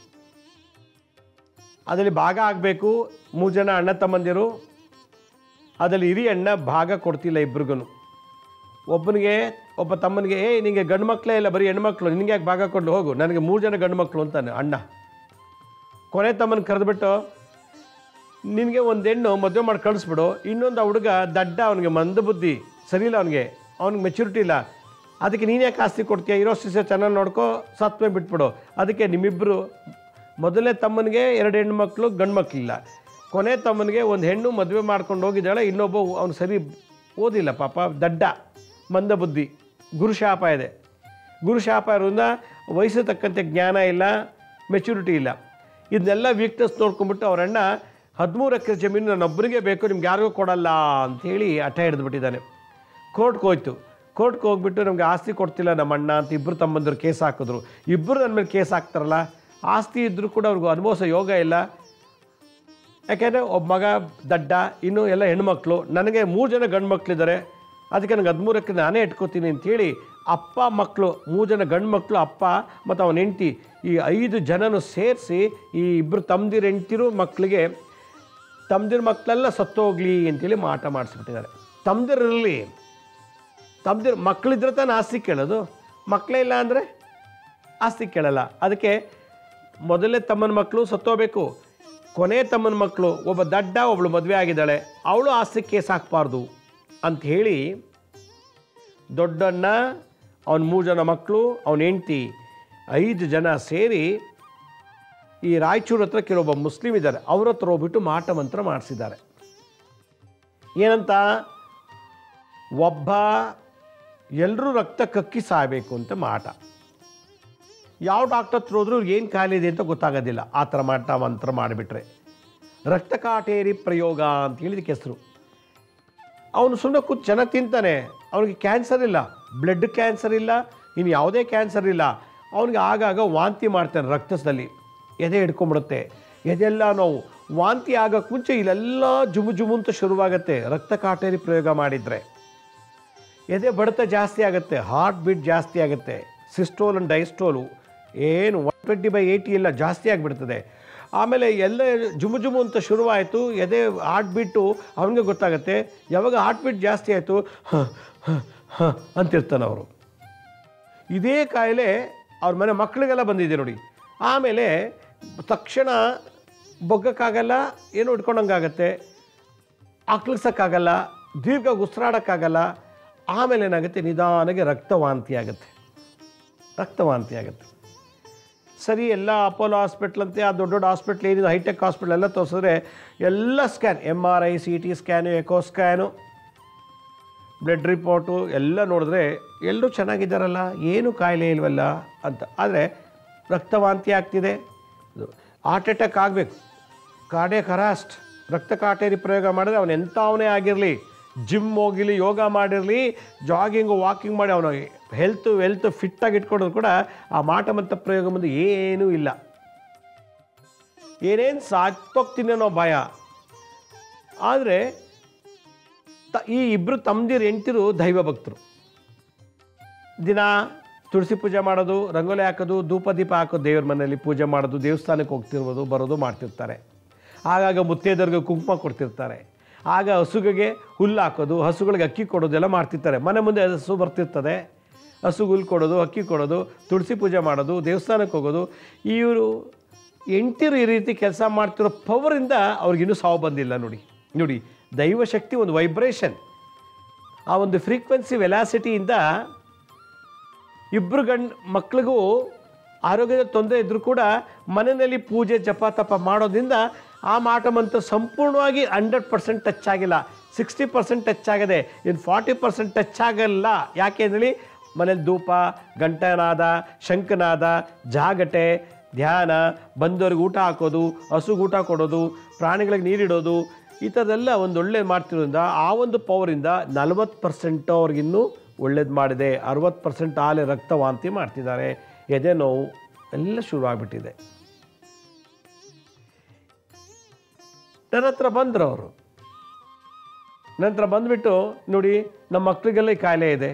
S1: ಅದರಲ್ಲಿ ಭಾಗ ಆಗಬೇಕು ಮೂರು ಜನ ಅಣ್ಣ ತಮ್ಮಂದಿರು ಅದರಲ್ಲಿ ಹಿರಿಯ ಅಣ್ಣ ಭಾಗ ಕೊಡ್ತಿಲ್ಲ ಇಬ್ರಿಗೂ ಒಬ್ಬನಿಗೆ ಒಬ್ಬ ತಮ್ಮನಿಗೆ ಏ ನಿನಗೆ ಗಂಡು ಮಕ್ಕಳೇ ಇಲ್ಲ ಬರೀ ಹೆಣ್ಮಕ್ಳು ನಿನಗೆ ಯಾಕೆ ಭಾಗ ಕೊಡಲು ಹೋಗು ನನಗೆ ಮೂರು ಜನ ಗಂಡು ಮಕ್ಕಳು ಅಂತಾನೆ ಅಣ್ಣ ಕೊನೆ ತಮ್ಮನ ಕರೆದ್ಬಿಟ್ಟು ನಿನಗೆ ಒಂದು ಹೆಣ್ಣು ಮದುವೆ ಮಾಡಿ ಕಳಿಸ್ಬಿಡು ಇನ್ನೊಂದು ಆ ಹುಡುಗ ದಡ್ಡ ಅವನಿಗೆ ಮಂದ ಬುದ್ಧಿ ಸರಿ ಇಲ್ಲ ಅವನಿಗೆ ಅವ್ನಿಗೆ ಮೆಚುರಿಟಿ ಇಲ್ಲ ಅದಕ್ಕೆ ನೀನು ಯಾಕೆ ಆಸ್ತಿ ಕೊಡ್ತೀಯ ಇರೋ ಶಿಷ್ಯ ಚೆನ್ನಾಗಿ ನೋಡ್ಕೋ ಸತ್ವೇ ಬಿಟ್ಬಿಡು ಅದಕ್ಕೆ ನಿಮ್ಮಿಬ್ಬರು ಮೊದಲನೇ ತಮ್ಮನಿಗೆ ಎರಡು ಹೆಣ್ಣು ಮಕ್ಕಳು ಗಂಡು ಮಕ್ಕಳಿಲ್ಲ ಕೊನೆ ತಮ್ಮನಿಗೆ ಒಂದು ಹೆಣ್ಣು ಮದುವೆ ಮಾಡ್ಕೊಂಡು ಹೋಗಿದ್ದಾಳೆ ಇನ್ನೊಬ್ಬ ಅವನು ಸರಿ ಓದಿಲ್ಲ ಪಾಪ ದಡ್ಡ ಮಂದ ಬುದ್ಧಿ ಗುರುಶಾಪ ಇದೆ ಗುರುಶಾಪ ಇರೋದ್ರಿಂದ ವಯಸ್ಸು ತಕ್ಕಂತೆ ಜ್ಞಾನ ಇಲ್ಲ ಮೆಚುರಿಟಿ ಇಲ್ಲ ಇದನ್ನೆಲ್ಲ ವೀಕ್ನೆಸ್ ನೋಡ್ಕೊಂಡ್ಬಿಟ್ಟು ಅವರಣ್ಣ ಹದಿಮೂರು ಎಕರೆ ಜಮೀನು ನನ್ನೊಬ್ಬರಿಗೆ ಬೇಕು ನಿಮ್ಗೆ ಯಾರಿಗೂ ಕೊಡಲ್ಲ ಅಂಥೇಳಿ ಹಠ ಹಿಡಿದ್ಬಿಟ್ಟಿದ್ದಾನೆ ಕೋರ್ಟ್ಗೆ ಹೋಯ್ತು ಕೋರ್ಟ್ಗೆ ಹೋಗ್ಬಿಟ್ಟು ನಮಗೆ ಆಸ್ತಿ ಕೊಡ್ತಿಲ್ಲ ನಮ್ಮ ಅಣ್ಣ ಅಂತ ಇಬ್ಬರು ತಮ್ಮಂದರು ಕೇಸ್ ಹಾಕಿದ್ರು ಇಬ್ಬರು ನನ್ನ ಮೇಲೆ ಕೇಸ್ ಹಾಕ್ತಾರಲ್ಲ ಆಸ್ತಿ ಇದ್ದರೂ ಕೂಡ ಅವ್ರಿಗೂ ಅನುಭವಿಸೋ ಯೋಗ ಇಲ್ಲ ಯಾಕೆಂದರೆ ಒಬ್ಬ ಮಗ ದಡ್ಡ ಇನ್ನು ಎಲ್ಲ ಹೆಣ್ಮಕ್ಳು ನನಗೆ ಮೂರು ಜನ ಗಂಡು ಮಕ್ಕಳಿದ್ದಾರೆ ಅದಕ್ಕೆ ನನಗೆ ಹದಿಮೂರಕ್ಕೆ ನಾನೇ ಇಟ್ಕೋತೀನಿ ಅಂಥೇಳಿ ಅಪ್ಪ ಮಕ್ಕಳು ಮೂರು ಜನ ಗಂಡು ಮಕ್ಕಳು ಅಪ್ಪ ಮತ್ತು ಅವನ ಹೆಂಡ್ತಿ ಈ ಐದು ಜನನು ಸೇರಿಸಿ ಈ ಇಬ್ಬರು ತಮ್ಮದಿರ ಹೆಂಡ್ತಿರು ಮಕ್ಕಳಿಗೆ ತಮ್ಮದಿರ ಮಕ್ಕಳೆಲ್ಲ ಸತ್ತೋಗ್ಲಿ ಅಂತೇಳಿ ಮಾಟ ಮಾಡಿಸ್ಬಿಟ್ಟಿದ್ದಾರೆ ತಮ್ಮದಿರಲ್ಲಿ ತಮ್ಮದಿರ ಮಕ್ಕಳಿದ್ರೆ ತಾನೇ ಆಸ್ತಿ ಕೇಳೋದು ಮಕ್ಕಳೇ ಇಲ್ಲ ಅಂದರೆ ಆಸ್ತಿ ಕೇಳಲ್ಲ ಅದಕ್ಕೆ ಮೊದಲನೇ ತಮ್ಮನ ಮಕ್ಕಳು ಸತ್ತೋಬೇಕು ಕೊನೆ ತಮ್ಮನ ಮಕ್ಕಳು ಒಬ್ಬ ದಡ್ಡ ಒಬ್ಳು ಮದುವೆ ಆಗಿದ್ದಾಳೆ ಅವಳು ಆಸ್ತಿ ಕೇಸ್ ಹಾಕ್ಬಾರ್ದು ಅಂತ ಹೇಳಿ ದೊಡ್ಡಣ್ಣ ಅವನ ಮೂರು ಜನ ಮಕ್ಕಳು ಅವನ ಹೆಂಡ್ತಿ ಐದು ಜನ ಸೇರಿ ಈ ರಾಯಚೂರು ಹತ್ರ ಕೆಲವೊಬ್ಬ ಮುಸ್ಲಿಂ ಇದ್ದಾರೆ ಅವ್ರ ಹತ್ರ ಹೋಗ್ಬಿಟ್ಟು ಮಾಟ ಮಂತ್ರ ಮಾಡಿಸಿದ್ದಾರೆ ಏನಂತ ಒಬ್ಬ ಎಲ್ಲರೂ ರಕ್ತ ಕಕ್ಕಿ ಸಾಯಬೇಕು ಅಂತ ಮಾಟ ಯಾವ ಡಾಕ್ಟರ್ ಹತ್ರ ಹೋದ್ರೂ ಏನು ಕಾಯಿಲೆ ಇದೆ ಅಂತ ಗೊತ್ತಾಗೋದಿಲ್ಲ ಆ ಥರ ಮಾಟ ಮಂತ್ರ ಮಾಡಿಬಿಟ್ರೆ ರಕ್ತ ಕಾಟೇರಿ ಪ್ರಯೋಗ ಅಂತ ಹೇಳಿದಕ್ಕೆ ಹೆಸರು ಅವನು ಸುಮ್ಮನೆ ಕೂತು ಚೆನ್ನಾಗಿ ತಿಂತಾನೆ ಅವನಿಗೆ ಕ್ಯಾನ್ಸರ್ ಇಲ್ಲ ಬ್ಲಡ್ ಕ್ಯಾನ್ಸರ್ ಇಲ್ಲ ಇನ್ನು ಯಾವುದೇ ಕ್ಯಾನ್ಸರ್ ಇಲ್ಲ ಅವನಿಗೆ ಆಗಾಗ ವಾಂತಿ ಮಾಡ್ತಾನೆ ರಕ್ತದಲ್ಲಿ ಎದೆ ಹಿಡ್ಕೊಂಬಿಡುತ್ತೆ ಎದೆಲ್ಲ ನೋವು ವಾಂತಿ ಆಗೋಕ್ಕೆ ಮುಂಚೆ ಇಲ್ಲೆಲ್ಲ ಜುಮು ಜುಮು ಅಂತ ಶುರುವಾಗುತ್ತೆ ರಕ್ತ ಕಾಟೇರಿ ಪ್ರಯೋಗ ಮಾಡಿದರೆ ಎದೆ ಬಡಿತ ಜಾಸ್ತಿ ಆಗುತ್ತೆ ಹಾರ್ಟ್ ಬೀಟ್ ಜಾಸ್ತಿ ಆಗುತ್ತೆ ಸಿಸ್ಟೋಲ್ ಆ್ಯಂಡ್ ಡೈಸ್ಟೋಲು ಏನು ಒನ್ ಟ್ವೆಂಟಿ ಬೈ ಏಯ್ಟಿ ಎಲ್ಲ ಜಾಸ್ತಿ ಆಗಿಬಿಡ್ತದೆ ಆಮೇಲೆ ಎಲ್ಲ ಜುಮು ಜುಮು ಅಂತ ಶುರುವಾಯಿತು ಎದೆ ಹಾರ್ಟ್ ಬೀಟು ಅವನಿಗೆ ಗೊತ್ತಾಗುತ್ತೆ ಯಾವಾಗ ಹಾರ್ಟ್ ಬೀಟ್ ಜಾಸ್ತಿ ಆಯಿತು ಅಂತಿರ್ತಾನೆ ಅವರು ಇದೇ ಕಾಯಿಲೆ ಅವ್ರ ಮನೆ ಮಕ್ಕಳಿಗೆಲ್ಲ ಬಂದಿದೆ ನೋಡಿ ಆಮೇಲೆ ತಕ್ಷಣ ಬೊಗ್ಗಕ್ಕಾಗಲ್ಲ ಏನು ಹಿಡ್ಕೊಂಡಂಗಾಗತ್ತೆ ಆಕ್ಲಿಸೋಕ್ಕಾಗಲ್ಲ ದೀರ್ಘ ಉಸಿರಾಡೋಕ್ಕಾಗಲ್ಲ ಆಮೇಲೆ ಏನಾಗುತ್ತೆ ನಿಧಾನಕ್ಕೆ ರಕ್ತವಾಂತಿ ಆಗುತ್ತೆ ರಕ್ತವಾಂತಿ ಆಗುತ್ತೆ ಸರಿ ಎಲ್ಲ ಅಪೋಲೋ ಹಾಸ್ಪಿಟ್ಲ್ ಅಂತೆ ಆ ದೊಡ್ಡ ದೊಡ್ಡ ಹಾಸ್ಪಿಟ್ಲ್ ಏನಿದೆ ಹೈಟೆಕ್ ಹಾಸ್ಪಿಟ್ಲ್ ಎಲ್ಲ ತೋರಿಸಿದ್ರೆ ಎಲ್ಲ scan M R I C T scan echo scan blood report ಎಲ್ಲ ನೋಡಿದ್ರೆ ಎಲ್ಲರೂ ಚೆನ್ನಾಗಿದ್ದಾರಲ್ಲ ಏನು ಕಾಯಿಲೆ ಇಲ್ವಲ್ಲ ಅಂತ ಆದರೆ ರಕ್ತವಾಂತಿ ಆಗ್ತಿದೆ ಹಾರ್ಟ್ ಅಟ್ಯಾಕ್ ಆಗಬೇಕು ಕಾಡೆ ಕರಾಸ್ಟ್ ರಕ್ತ ಕಾಟೇರಿ ಪ್ರಯೋಗ ಮಾಡಿದ್ರೆ ಅವನು ಎಂಥವನೇ ಆಗಿರಲಿ ಜಿಮ್ ಹೋಗಿರಲಿ ಯೋಗ ಮಾಡಿರಲಿ ಜಾಗಿಂಗು ವಾಕಿಂಗ್ ಮಾಡಿ ಅವನು ಹೆಲ್ತ್ ವೆಲ್ತ್ ಫಿಟ್ಟಾಗಿ ಇಟ್ಕೊಳ್ಳೋದು ಕೂಡ ಆ ಮಾಟ ಮಂತ್ರ ಪ್ರಯೋಗ ಮುಂದೆ ಏನೂ ಇಲ್ಲ ಏನೇನು ಸಾಕ್ತೋಗ್ತೀನಿ ಅನ್ನೋ ಭಯ ಆದರೆ ತ ಈ ಇಬ್ಬರು ತಮ್ಮದಿರು ಹೆಂಡ್ತಿರು ದೈವ ಭಕ್ತರು ದಿನ ತುಳಸಿ ಪೂಜೆ ಮಾಡೋದು ರಂಗೋಲಿ ಹಾಕೋದು ಧೂಪ ದೀಪ ಹಾಕೋದು ದೇವ್ರ ಮನೆಯಲ್ಲಿ ಪೂಜೆ ಮಾಡೋದು ದೇವಸ್ಥಾನಕ್ಕೆ ಹೋಗ್ತಿರ್ಬೋದು ಬರೋದು ಮಾಡ್ತಿರ್ತಾರೆ ಆಗಾಗ ಮುತ್ತೈದರಿಗೆ ಕುಂಕುಮ ಕೊಡ್ತಿರ್ತಾರೆ ಆಗ ಹಸುಗಳಿಗೆ ಹುಲ್ಲು ಹಾಕೋದು ಹಸುಗಳಿಗೆ ಅಕ್ಕಿ ಕೊಡೋದೆಲ್ಲ ಮಾಡ್ತಿರ್ತಾರೆ ಮನೆ ಮುಂದೆ ಹಸು ಬರ್ತಿರ್ತದೆ ಹಸುಗೆ ಹುಲ್ಲು ಕೊಡೋದು ಅಕ್ಕಿ ಕೊಡೋದು ತುಳಸಿ ಪೂಜೆ ಮಾಡೋದು ದೇವಸ್ಥಾನಕ್ಕೆ ಹೋಗೋದು ಇವರು ಹೆಂಡ್ತಿರು ಈ ರೀತಿ ಕೆಲಸ ಮಾಡ್ತಿರೋ ಪವರಿಂದ ಅವ್ರಿಗಿನ್ನೂ ಸಾವು ಬಂದಿಲ್ಲ ನೋಡಿ ನೋಡಿ ದೈವಶಕ್ತಿ ಒಂದು ವೈಬ್ರೇಷನ್ ಆ ಒಂದು ಫ್ರೀಕ್ವೆನ್ಸಿ ವೆಲಾಸಿಟಿಯಿಂದ ಇಬ್ಬರು ಗಂಡು ಮಕ್ಳಿಗೂ ಆರೋಗ್ಯದ ತೊಂದರೆ ಇದ್ದರೂ ಕೂಡ ಮನೆಯಲ್ಲಿ ಪೂಜೆ ಜಪ ತಪ ಮಾಡೋದ್ರಿಂದ ಆ ಮಾಟ ಮಂತ್ರ ಸಂಪೂರ್ಣವಾಗಿ ಹಂಡ್ರೆಡ್ ಪರ್ಸೆಂಟ್ ಟಚ್ ಆಗಿಲ್ಲ ಸಿಕ್ಸ್ಟಿ ಪರ್ಸೆಂಟ್ ಟಚ್ ಆಗಿದೆ ಇನ್ನು ಫಾರ್ಟಿ ಪರ್ಸೆಂಟ್ ಟಚ್ ಆಗಲ್ಲ ಯಾಕೆ ಅಂದೇಳಿ ಮನೇಲಿ ಧೂಪ ಗಂಟನಾದ ಶಂಖನಾದ ಜಾಗಟೆ ಧ್ಯಾನ ಬಂದವ್ರಿಗೆ ಊಟ ಹಾಕೋದು ಹಸುಗೆ ಊಟ ಕೊಡೋದು ಪ್ರಾಣಿಗಳಿಗೆ ನೀರಿಡೋದು ಈ ಥರದೆಲ್ಲ ಒಂದು ಒಳ್ಳೆ ಮಾಡ್ತಿರೋದ್ರಿಂದ ಆ ಒಂದು ಪವರಿಂದ ನಲವತ್ತು ಪರ್ಸೆಂಟ್ ಅವ್ರಿಗಿನ್ನೂ ಒಳ್ಳೇದು ಮಾಡಿದೆ ಅರವತ್ತು ಪರ್ಸೆಂಟ್ ಆಲೆ ರಕ್ತವಾಂತಿ ಮಾಡ್ತಿದ್ದಾರೆ ಎದೆ ನೋವು ಎಲ್ಲ ಶುರುವಾಗ್ಬಿಟ್ಟಿದೆ ನನ್ನ ಹತ್ರ ಬಂದರು ಅವರು ನನ್ನ ಹತ್ರ ಬಂದುಬಿಟ್ಟು ನೋಡಿ ನಮ್ಮ ಮಕ್ಕಳಿಗೆಲ್ಲ ಈ ಕಾಯಿಲೆ ಇದೆ